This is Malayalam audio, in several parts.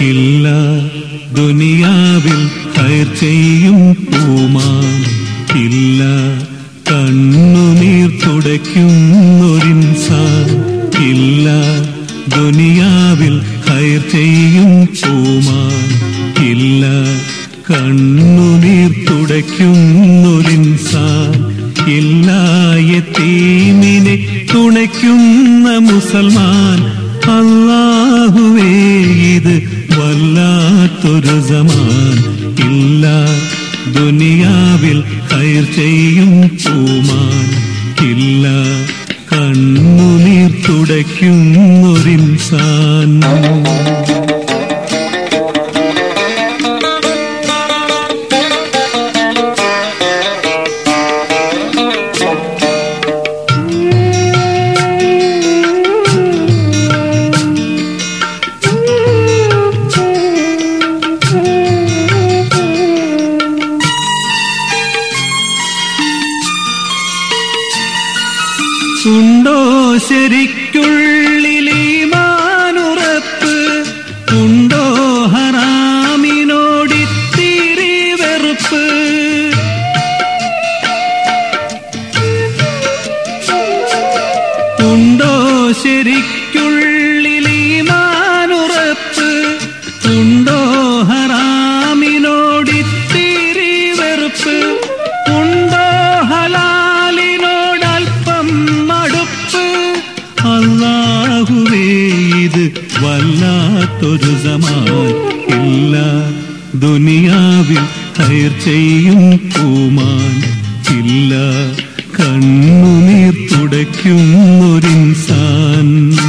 ഇല്ല ദുനിയാവിൽ ഹൈർ ചെയ്യും പൂമാൻ ഇല്ല കണ്ണുനീർ തുടയ്ക്കുന്നൊരിൻസാൻ ഇല്ല ദുനിയാവിൽ ഹൈർ ചെയ്യും പൂമാൻ ഇല്ല കണ്ണുനീർ തുടയ്ക്കുന്നൊരിൻസാൻ ഇല്ല യതീമിനെ തുണയ്ക്കുന്ന മുസൽമാൻ അല്ലാഹുവേ ഇത് വല്ലാത്തൊരു സമാൻ ഇല്ല ദുനിയാവിൽ ഹൈർ ചെയ്യും പൂമാൻ ഇല്ല കണ്ണുനീർ തുടയ്ക്കുന്നൊരിൻസാൻ ഉണ്ടോ ശരിക്കുള്ളിലീമാനുറപ്പ് ഉണ്ടോ ഹറാമിനോടിത്തിരി വെറുപ്പ് ഉണ്ടോ ശരിക്കുള്ളിലീമാനുറപ്പ് ഉണ്ടോ ഹറാമിനോടിത്തിരി വെറുപ്പ് ഉണ്ടോ ഹലാലിനോടൽപ്പം മടുപ്പ് അല്ലാഹുവേ ഇത് വല്ലാത്തൊരു സമാൻ ഇല്ല ദുനിയാവിൽ ഹൈർ ചെയ്യും പൂമാൻ ഇല്ല കണ്ണുനീർ തുടയ്ക്കുന്നൊരിൻസാൻ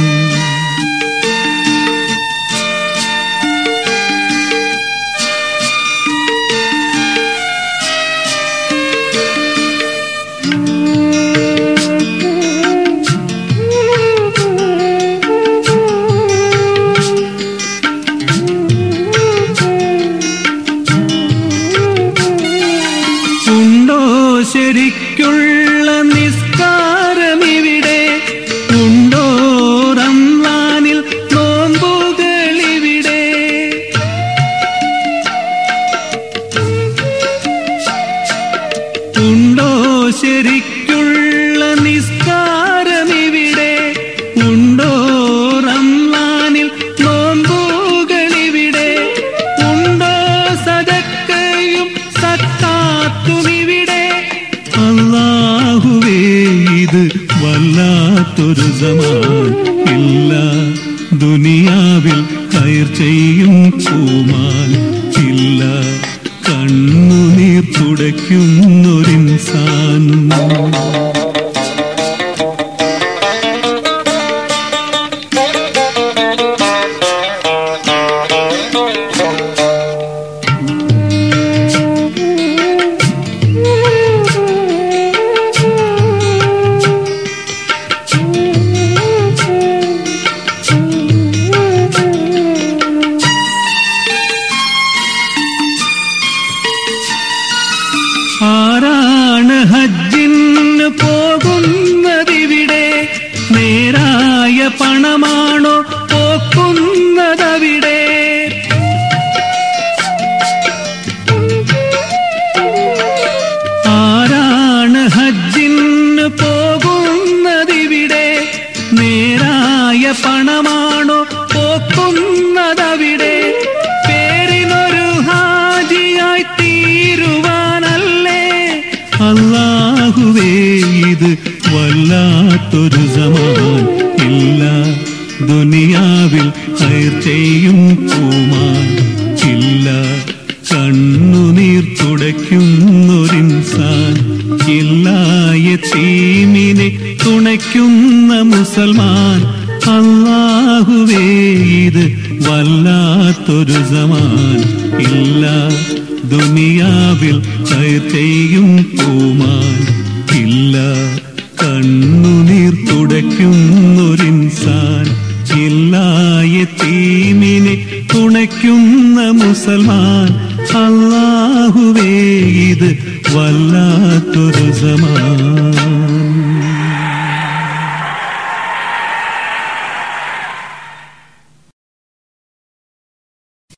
ഉണ്ടോ ശരിക്കുള്ള നിസ്കാരമിവിടെ ഉണ്ടോ റംലാനിൽ നോമ്പുകളിവിടെ ഉണ്ടോ ശരിക്കുള്ള നിസ്കാരമിവിടെ ഉണ്ടോ റംലാനിൽ നോമ്പുകളിവിടെ ഉണ്ടോ സദക്കയും സത്താത്തുമിവിടെ അല്ലാഹുവേ ഇത് വല്ലാത്തൊരു സമാൻ ഇല്ല ദുനിയാവിൽ കയർ ചെയ്യും പൂമാൻ ഇല്ല കണ്ണുനീർ തുടയ്ക്കുന്നൊരിൻസാൻ ആരാണ് ഹജ്ജിന് പോകുന്നതിവിടെ നേരായ പണമാണോ പോക്കുന്നതവിടെ ആരാണ് ഹജ്ജിന് പോകുന്നതിവിടെ നേരായ പണമാണോ പോക്കുന്നതവിടെ പേരിനൊരു ഹാജിയായി തീരുവാനല്ലേ അല്ലാഹുവേ ഇത് വല്ലാത്തൊരു സമാൻ ഇല്ല ദുനിയാവിൽ ഹൈർ ചെയ്യും പൂമാൻ ഇല്ല കണ്ണുനീർ തുടയ്ക്കുന്നൊരിൻസാൻ ഇല്ലായ തീമിനെ തുണയ്ക്കുന്ന മുസൽമാൻ അല്ലാഹുവേ ഇത് വല്ലാത്തൊരു സമാൻ ഇല്ല ദുനിയാവിൽ ഹൈർ ചെയ്യും പൂമാൻ ഇല്ല കണ്ണുനീർ തുടയ്ക്കുന്നൊരിൻസാൻ ഇല്ലായ തീമിനെ തുണയ്ക്കുന്ന മുസൽമാൻ അല്ലാഹുവേ ഇത് വല്ലാത്തൊരു സമാൻ